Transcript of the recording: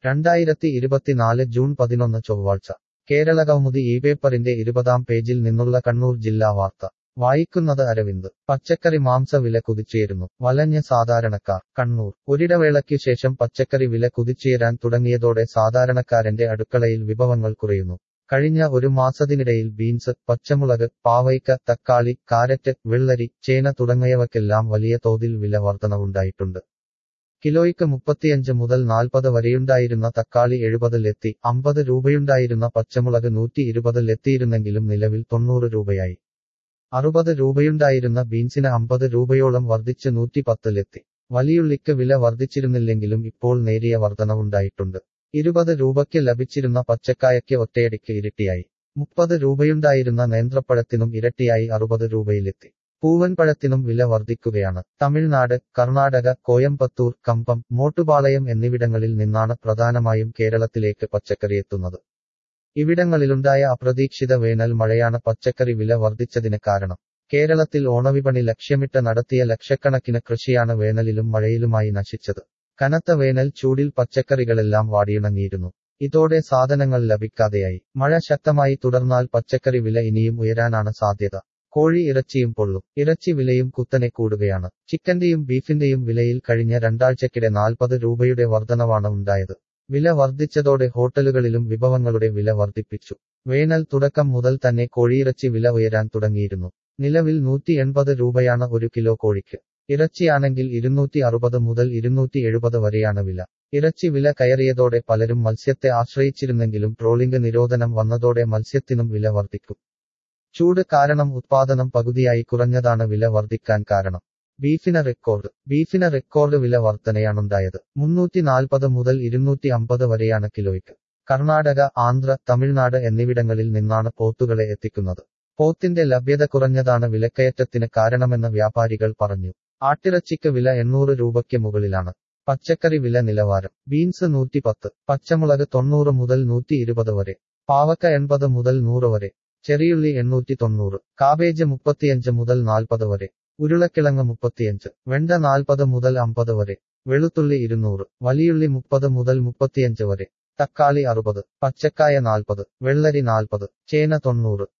രണ്ടായിരത്തി ഇരുപത്തിനാല് ജൂൺ പതിനൊന്ന് ചൊവ്വാഴ്ച കേരള കൗമുദി ഈ പേപ്പറിന്റെ ഇരുപതാം പേജിൽ നിന്നുള്ള കണ്ണൂർ ജില്ലാ വാർത്ത വായിക്കുന്നത് അരവിന്ദ് പച്ചക്കറി മാംസ വില കുതിച്ചുയരുന്നു വലഞ്ഞ് സാധാരണക്കാർ കണ്ണൂർ ഒരിടവേളയ്ക്കു ശേഷം പച്ചക്കറി വില കുതിച്ചുയരാൻ തുടങ്ങിയതോടെ സാധാരണക്കാരന്റെ അടുക്കളയിൽ വിഭവങ്ങൾ കുറയുന്നു കഴിഞ്ഞ ഒരു മാസത്തിനിടയിൽ ബീൻസ് പച്ചമുളക് പാവയ്ക്ക തക്കാളി കാരറ്റ് വെള്ളരി ചേന തുടങ്ങിയവക്കെല്ലാം വലിയ തോതിൽ വില വർധനവുണ്ടായിട്ടുണ്ട് കിലോയ്ക്ക് മുപ്പത്തിയഞ്ച് മുതൽ നാൽപ്പത് വരെയുണ്ടായിരുന്ന തക്കാളി എഴുപതിലെത്തി അമ്പത് രൂപയുണ്ടായിരുന്ന പച്ചമുളക് നൂറ്റി ഇരുപതിലെത്തിയിരുന്നെങ്കിലും നിലവിൽ തൊണ്ണൂറ് രൂപയായി അറുപത് രൂപയുണ്ടായിരുന്ന ബീൻസിന് അമ്പത് രൂപയോളം വർദ്ധിച്ച് നൂറ്റി പത്തിലെത്തി വലിയുള്ളിക്ക് വില വർദ്ധിച്ചിരുന്നില്ലെങ്കിലും ഇപ്പോൾ നേരിയ വർധനവുണ്ടായിട്ടുണ്ട് ഇരുപത് രൂപയ്ക്ക് ലഭിച്ചിരുന്ന പച്ചക്കായയ്ക്ക് ഒറ്റയടിക്ക് ഇരട്ടിയായി മുപ്പത് രൂപയുണ്ടായിരുന്ന നേന്ത്രപ്പഴത്തിനും ഇരട്ടിയായി അറുപത് രൂപയിലെത്തി പൂവൻപഴത്തിനും വില വർദ്ധിക്കുകയാണ് തമിഴ്നാട് കർണാടക കോയമ്പത്തൂർ കമ്പം മോട്ടുപാളയം എന്നിവിടങ്ങളിൽ നിന്നാണ് പ്രധാനമായും കേരളത്തിലേക്ക് പച്ചക്കറി എത്തുന്നത് ഇവിടങ്ങളിലുണ്ടായ അപ്രതീക്ഷിത വേനൽ മഴയാണ് പച്ചക്കറി വില വർദ്ധിച്ചതിന് കാരണം കേരളത്തിൽ ഓണവിപണി ലക്ഷ്യമിട്ട് നടത്തിയ ലക്ഷക്കണക്കിന് കൃഷിയാണ് വേനലിലും മഴയിലുമായി നശിച്ചത് കനത്ത വേനൽ ചൂടിൽ പച്ചക്കറികളെല്ലാം വാടിയുണങ്ങിയിരുന്നു ഇതോടെ സാധനങ്ങൾ ലഭിക്കാതെയായി മഴ ശക്തമായി തുടർന്നാൽ പച്ചക്കറി വില ഇനിയും ഉയരാനാണ് സാധ്യത കോഴി ഇറച്ചിയും പൊള്ളും ഇറച്ചി വിലയും കുത്തനെ കൂടുകയാണ് ചിക്കന്റെയും ബീഫിന്റെയും വിലയിൽ കഴിഞ്ഞ രണ്ടാഴ്ചക്കിടെ നാൽപ്പത് രൂപയുടെ വർധനവാണ് ഉണ്ടായത് വില വർദ്ധിച്ചതോടെ ഹോട്ടലുകളിലും വിഭവങ്ങളുടെ വില വർദ്ധിപ്പിച്ചു വേനൽ തുടക്കം മുതൽ തന്നെ കോഴിയിറച്ചി വില ഉയരാൻ തുടങ്ങിയിരുന്നു നിലവിൽ നൂറ്റി എൺപത് രൂപയാണ് ഒരു കിലോ കോഴിക്ക് ഇറച്ചിയാണെങ്കിൽ ഇരുന്നൂറ്റി അറുപത് മുതൽ ഇരുന്നൂറ്റി എഴുപത് വരെയാണ് വില ഇറച്ചി വില കയറിയതോടെ പലരും മത്സ്യത്തെ ആശ്രയിച്ചിരുന്നെങ്കിലും ട്രോളിംഗ് നിരോധനം വന്നതോടെ മത്സ്യത്തിനും വില വർദ്ധിക്കും ചൂട് കാരണം ഉത്പാദനം പകുതിയായി കുറഞ്ഞതാണ് വില വർദ്ധിക്കാൻ കാരണം ബീഫിന് റെക്കോർഡ് ബീഫിന് റെക്കോർഡ് വില വർധനയാണുണ്ടായത് മുന്നൂറ്റി നാൽപ്പത് മുതൽ ഇരുന്നൂറ്റി അമ്പത് വരെയാണ് കിലോയ്ക്ക് കർണാടക ആന്ധ്ര തമിഴ്നാട് എന്നിവിടങ്ങളിൽ നിന്നാണ് പോത്തുകളെ എത്തിക്കുന്നത് പോത്തിന്റെ ലഭ്യത കുറഞ്ഞതാണ് വിലക്കയറ്റത്തിന് കാരണമെന്ന് വ്യാപാരികൾ പറഞ്ഞു ആട്ടിറച്ചിക്ക് വില എണ്ണൂറ് രൂപയ്ക്ക് മുകളിലാണ് പച്ചക്കറി വില നിലവാരം ബീൻസ് നൂറ്റി പത്ത് പച്ചമുളക് തൊണ്ണൂറ് മുതൽ നൂറ്റി ഇരുപത് വരെ പാവക്ക എൺപത് മുതൽ നൂറ് വരെ ചെറിയുള്ളി എണ്ണൂറ്റി തൊണ്ണൂറ് കാബേജ് മുപ്പത്തിയഞ്ച് മുതൽ നാൽപ്പത് വരെ ഉരുളക്കിഴങ്ങ് മുപ്പത്തിയഞ്ച് വെണ്ട നാൽപ്പത് മുതൽ അമ്പത് വരെ വെളുത്തുള്ളി ഇരുന്നൂറ് വലിയുള്ളി മുപ്പത് മുതൽ മുപ്പത്തിയഞ്ച് വരെ തക്കാളി അറുപത് പച്ചക്കായ നാൽപ്പത് വെള്ളരി നാൽപ്പത് ചേന തൊണ്ണൂറ്